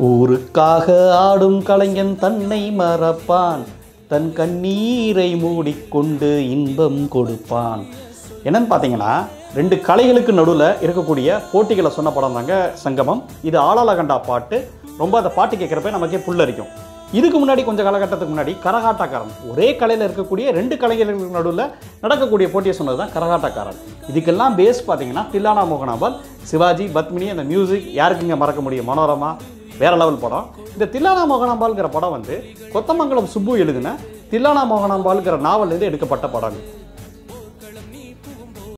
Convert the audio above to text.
ஊருக்காக ஆடும் கலைஞன் தன்னை மறப்பான் தன் கண்ணீரை மூடிக்கொண்டு இன்பம் கொடுப்பான் என்னன்னு பார்த்தீங்கன்னா ரெண்டு கலைகளுக்கு நடுவில் இருக்கக்கூடிய போட்டிகளை சொன்ன படம் தாங்க சங்கமம் இது ஆளால கண்டா பாட்டு ரொம்ப அந்த பாட்டு கேட்குறப்ப நமக்கே புல்லரிக்கும் இதுக்கு முன்னாடி கொஞ்சம் காலகட்டத்துக்கு முன்னாடி கரகாட்டக்காரன் ஒரே கலையில் இருக்கக்கூடிய ரெண்டு கலைஞர்களுக்கு நடுவில் நடக்கக்கூடிய போட்டியை சொன்னது தான் கரகாட்டக்காரன் இதுக்கெல்லாம் பேஸ் பார்த்தீங்கன்னா தில்லானா மோகனாபால் சிவாஜி பத்மினி அந்த மியூசிக் யாருக்குங்க மறக்க முடியும் மனோரமா வேற லெவல் படம் இந்த தில்லானா மோகனாம்பால்ங்கிற படம் வந்து கொத்தமங்கலம் சுப்பு எழுதின தில்லானா மோகனாம்பால்ங்கிற நாவல்லேருந்து எடுக்கப்பட்ட படம்